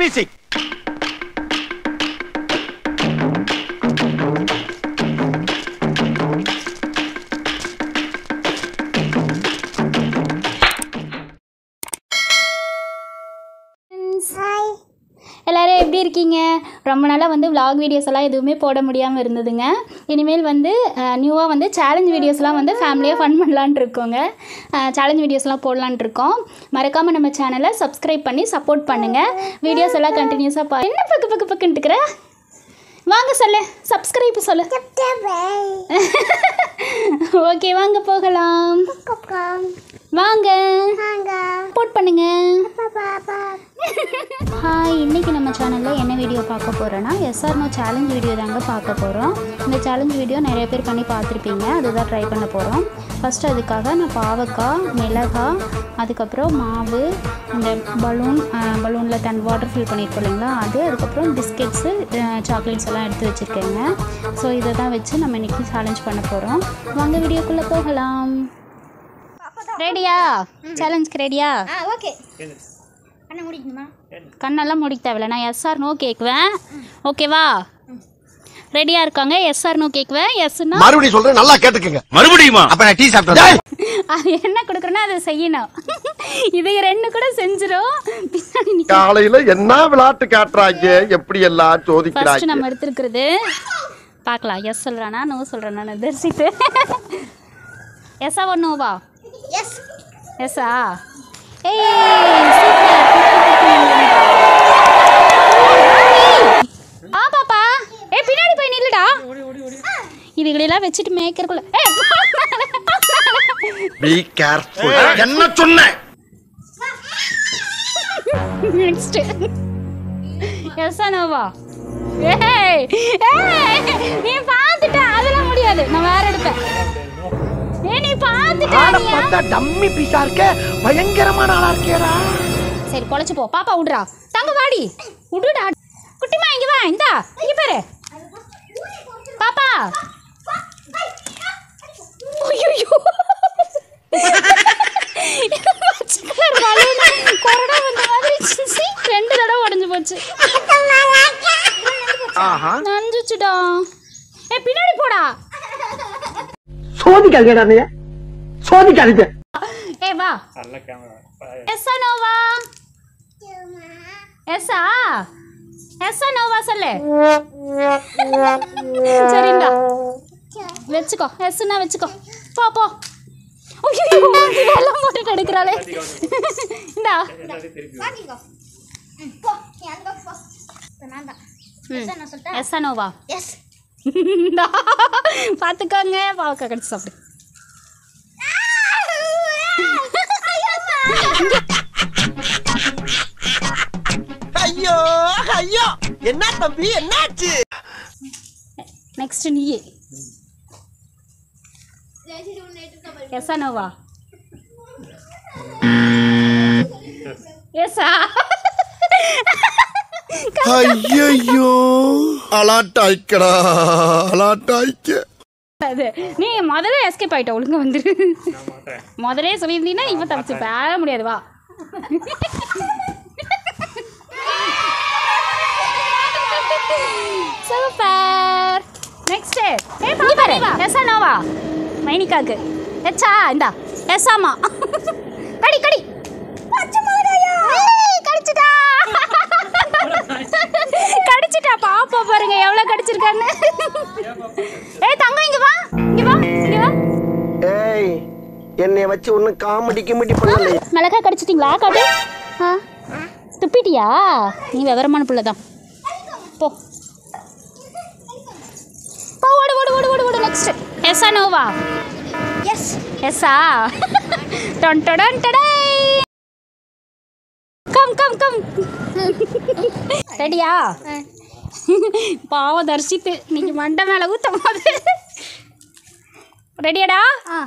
Music எல்லாரும் எப்படி இருக்கீங்க ரொம்ப நாளாக வந்து vlog வீடியோஸ் எல்லாம் எதுவுமே போட முடியாமல் இருந்ததுங்க இனிமேல் வந்து நியூவாக வந்து சேலஞ்ச் வீடியோஸ்லாம் வந்து ஃபேமிலியாக ஃபன் பண்ணலான்ட்டு இருக்கோங்க சேலஞ்ச் வீடியோஸ்லாம் போடலான்ட்டு இருக்கோம் மறக்காமல் நம்ம சேனலை சப்ஸ்கிரைப் பண்ணி சப்போர்ட் பண்ணுங்கள் வீடியோஸ் எல்லாம் கண்டினியூஸாக பா என்ன பக்கு பக்கு பக்குன்ட்டு இருக்கிற வாங்க சொல்லு சப்ஸ்கிரைப் சொல்லு ஓகே வாங்க போகலாம் வாங்க சப்போர்ட் பண்ணுங்க ஹாய் இன்னைக்கு நம்ம சேனலில் என்ன வீடியோ பார்க்க போகிறோன்னா எஸ்ஆர்னோ சேலஞ்ச் வீடியோ தாங்க பார்க்க போகிறோம் இந்த சேலஞ்ச் வீடியோ நிறைய பேர் பண்ணி பார்த்துருப்பீங்க அதுதான் ட்ரை பண்ண போகிறோம் ஃபஸ்ட்டு அதுக்காக நான் பாவக்காய் மிளகாய் அதுக்கப்புறம் மாவு இந்த பலூன் பலூனில் தன் வாட்டர் ஃபில் பண்ணியிருக்கோம் இல்லைங்களா அது அதுக்கப்புறம் பிஸ்கெட்ஸு சாக்லேட்ஸ் எல்லாம் எடுத்து வச்சுருக்கேங்க ஸோ இதை தான் வச்சு நம்ம இன்றைக்கி சேலஞ்ச் பண்ண போகிறோம் வாங்க வீடியோக்குள்ளே போகலாம் ரெடியா சேலஞ்சுக்கு ரெடியா ஆ ஓகே அண்ணா முடிக்கணுமா கண்ணெல்லாம் முடிக்க தேவையில்ல நான் எஸ்ஆர் நோ கேட்குவேன் ஓகேவா ரெடியாக இருக்காங்க எஸ்ஆர் நோ கேட்குவேன் எஸ்னா மறுபடியும் சொல்றேன் நல்லா கேட்டுக்கங்க மறுபடியுமா அப்ப நான் டீ சாப்பிட்டேன் அது என்ன கொடுக்குறேன்னா அதை செய்யணும் இது ரெண்டு கூட செஞ்சிரும் பின்னாடி நிக்க காலையில என்ன விளையாட்டு காட்டுறாங்க எப்படி எல்லாம் ஃபர்ஸ்ட் சோதிக்கிறாங்க நம்ம எடுத்துருக்கிறது பார்க்கலாம் எஸ் சொல்கிறானா நோ சொல்கிறேன் நான் தரிசித்து எஸ்ஸா ஒன் நோவா எஸ் எஸ்ஸா ஏய் சூப்பர் ஆ பாப்பா ஏ பின்னாடி போய் நில்லுடா இதுகளெல்லாம் வச்சுட்டு மேய்க்கிறக்குள்ள ஏ பி கேர்ஃபுல் என்ன சொன்னேன் நெக்ஸ்ட் எஸ்ஸா நோவா ஏய் ஏய் நீ பார்த்துட்ட அதெல்லாம் முடியாது நான் வேற எடுப்பேன் ஏய் நீ பார்த்துட்ட ஆளை நீ பார்த்தா டம்மி பீஸா இருக்க பயங்கரமான ஆளா இருக்கேடா சரி பொழைச்சு போ பாப்பா விடுறா தங்க வாடி விடுடா குட்டிமா இங்க வா இந்தா இங்க பாரு பாப்பா ஐயோ கொரடா வந்த மாதிரி சீ, ரெண்டு தடவை உடஞ்சு போச்சு ஆஹா நஞ்சுச்சுடா ஏ பின்னாடி போடா சோதிக்காதீங்கடா நீ சோதிக்காதீங்க ஏ வா எஸ்ஸா நோவா எஸ்ஸா எஸ்ஸா நோவா சொல்லு சரிண்டா வச்சுக்கோ எஸ்ஸுனா வச்சுக்கோ போ போ ஐயோ இதெல்லாம் போட்டு எடுக்கிறாளே இந்தா மாட்டிக்கோ ம், போ நீ அந்த பக்கம் போ இப்ப நான் தான் எஸ் நான் சொல்லிட்டேன் எஸ்ஸா நோவா எஸ் இந்தா பார்த்துக்கோங்க பாவக்கா கடிச்சு சாப்பிடு ஐயோ ஐயோ என்ன தம்பி என்னாச்சு நெக்ஸ்ட் நீயே எஸ்ஸா நோவா எஸ்ஸா ஐயோ அலாட்டாய்க்கடா அலாட்டாய்க்க அது நீ முதல்ல எஸ்கேப் ஆயிட்ட ஒழுங்கா வந்துரு முதலே சொல்லியிருந்தீங்கன்னா இப்போ தப்பிச்சு பேர முடியாது வா சூப்பர் நெக்ஸ்ட் ஏ பாப்பா பாரு எஸ்ஸா நோவா மைனிகாக்கு எச்சா இந்தா எஸ்ஸாமா கடி கடி ஏய், கடிச்சிட்டா கடிச்சிட்டா பாப்பா பாருங்க எவ்வளவு கடிச்சிருக்கான்னு ஏய் தங்கம் இங்க வா இங்க வா இங்க வா ஏய் என்னைய வச்சு ஒன்னும் காமெடி கிமெடி பண்ணல மிளகா கடிச்சிட்டிங்களா காட்டு ஆ துப்பிட்டியா நீ விவரமான புள்ள தான் போ போ ஓடு ஓடு ஓடு ஓடு ஓடு நெக்ஸ்ட் எஸ்ஸா நோவா எஸ் எஸ்ஸா டன் டன் டடை கம் கம் கம் ரெடியா பாவம் தரிசித்து நீங்க மண்டை மேல ஊத்தும் போது ரெடியாடா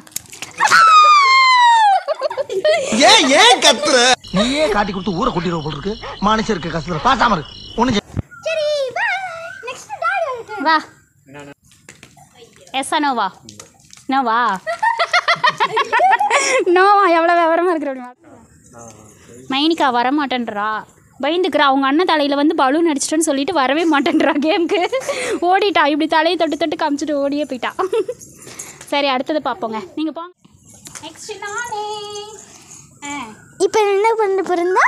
ஏன் ஏன் கத்துற நீயே காட்டி கொடுத்து ஊரை கொட்டிடுவ போல இருக்கு மனுஷருக்கு கஷ்டத்துல பாசாம இருக்கு ஒண்ணு சரி பாய் நெக்ஸ்ட் டாடி வந்துட்டு வா எஸ்ஸா நோவா நோவா நோவா எவ்வளோ விவரமா இருக்கிற மைனிகா வரமாட்டேன்றா பயந்துக்கிறா அவங்க அண்ணன் தலையில் வந்து பலூன் அடிச்சிட்டேன்னு சொல்லிட்டு வரவே மாட்டேன்றா கேமுக்கு ஓடிட்டா இப்படி தலையை தொட்டு தொட்டு காமிச்சிட்டு ஓடியே போயிட்டா சரி அடுத்தது பார்ப்போங்க நீங்கள் போங்க நெக்ஸ்ட் நானே ஆ இப்போ என்ன பண்ண போறா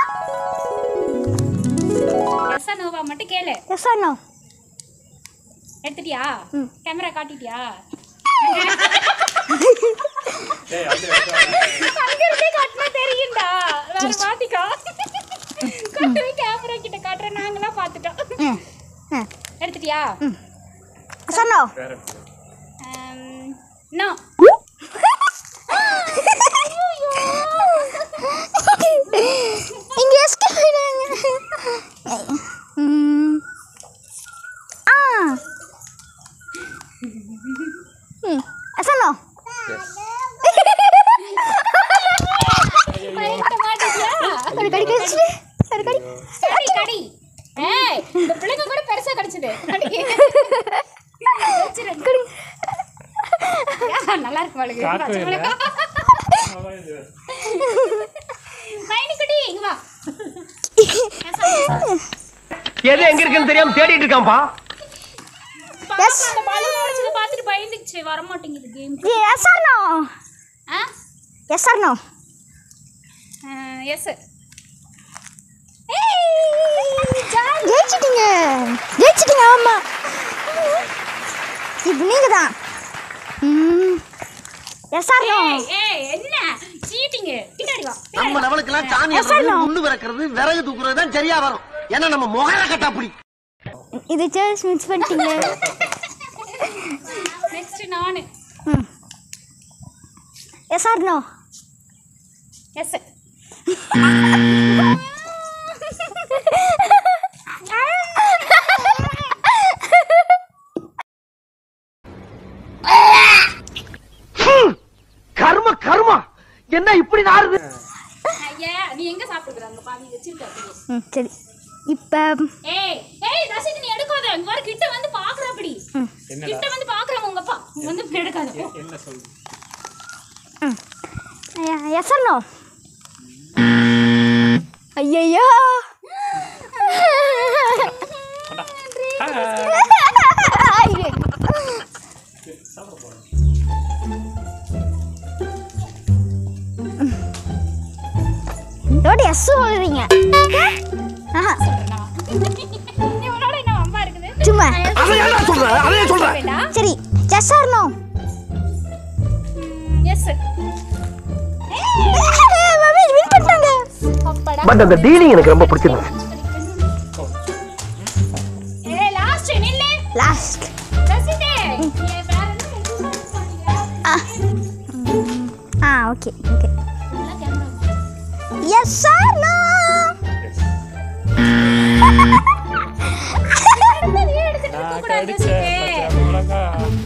எஸ்ஸா நோவா மட்டும் கேளு எஸ் ஆர் நோ எடுத்துட்டியா கேமரா காட்டிட்டியா அங்கிருந்தே காட்டினா தெரியும்டா வேற மாத்திக்கா கொண்டு போய் கேமரா கிட்ட காட்டுறேன் நாங்களாம் பார்த்துட்டோம் எடுத்துட்டியா எஸ் ஆர் நோ நோ இங்க எஸ்கே போயிடுங்க ம் ஆ ம் எஸ் ஆர் நோ மாட்டிட்டியா ஒரு கடி கடிச்சு ஒரு கடி கடி கடி ஏய் இந்த பிள்ளைங்க கூட பெருசா கடிச்சது கடிக்கு கடி நல்லா இருக்கு மாளுக்கு காட்டவே இல்லை. மைனி குட்டி இங்க வா எது எங்க இருக்குன்னு தெரியாம தேடிட்டு இருக்கான்பா பாப்பா அந்த பலூன் உடைச்சத பார்த்துட்டு பயந்துச்சு வர மாட்டேங்குது கேம் எஸ் ஆர் நோ ஆ எஸ் ஆர் நோ எஸ் ஜெயிச்சிட்டீங்க ஜெயிச்சிட்டீங்க ஆமா இப்போ நீங்க தான் எஸ் ஆர் நோ ஏய் ஏய் என்ன சீட்டிங் பின்னாடி வா நம்ம லெவலுக்கெல்லாம் சாமி Yes or no? முள்ளு விறக்கிறது விறகு தூக்குறது தான் சரியா வரும் ஏன்னா நம்ம முகர கட்டாப்படி இது சேர்ஸ் மிஸ் பண்ணிட்டீங்க நெக்ஸ்ட் நானு எஸ் ஆர் நோ எஸ் கர்ம கர்மா என்ன இப்படி நாறுது ஐயா நீ எங்க சாப்பிடுற அங்க பாதி வச்சிருக்க அப்படியே ம் சரி இப்போ ஏய் ஏய் ரசித் நீ எடுக்காத அங்க வர கிட்ட வந்து பாக்குற அப்படி கிட்ட வந்து பாக்குறவங்க உங்க அப்பா நீ வந்து இப்படி எடுக்காத போ. என்ன சொல்லு எஸ் ஆர் நோ ஐயையோ இதோட எஸ் சொல்றீங்க ஆஹா இவனோட என்ன அம்மா இருக்குது சும்மா அதை ஏன்டா சொல்ற அதையே சொல்ற வேண்டாம் சரி yes or no yes mummy win பண்ணிட்டாங்க அப்படா பட் அந்த டீலிங் எனக்கு ரொம்ப பிடிச்சிருந்துச்சு ஏய் லாஸ்ட் நில்லு லாஸ்ட் ரசிதே நீ வேற என்ன எதுவும் பண்ணீங்க ஆ ஆ ஓகே ஓகே நல்லா கேமரா எஸ் ஆர் நோ நான் கடிச்சேன் மிளகா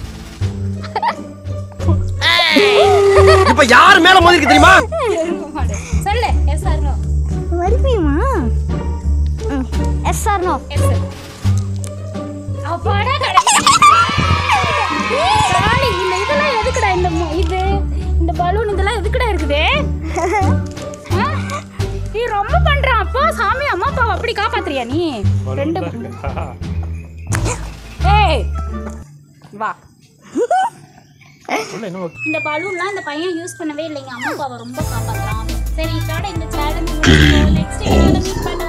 இப்ப யார் மேல மோதிருக்கு தெரியுமா சொல்லு எஸ் ஆர் நோ மறுபடியுமா எஸ் ஆர் நோ எஸ் அப்பாடா கடைசி ராணி, இந்த இதெல்லாம் எதுக்குடா இந்த மு- இது இந்த பலூன் இதெல்லாம் எதுக்குடா இருக்குது ஆ? நீ ரொம்ப பண்றான் அப்பா சாமி அம்மா அப்பாவை அப்படி காப்பாத்துறியா நீ ரெண்டு ஏய் வா உள்ள இன்னும் இந்த பலூன்லாம் இந்த பையன் யூஸ் பண்ணவே இல்லைங்க அம்மா அப்பாவை ரொம்ப காப்பாத்துறான் சரி இதோட இந்த சேலஞ்ச் நெக்ஸ்ட் மீட் பண்ண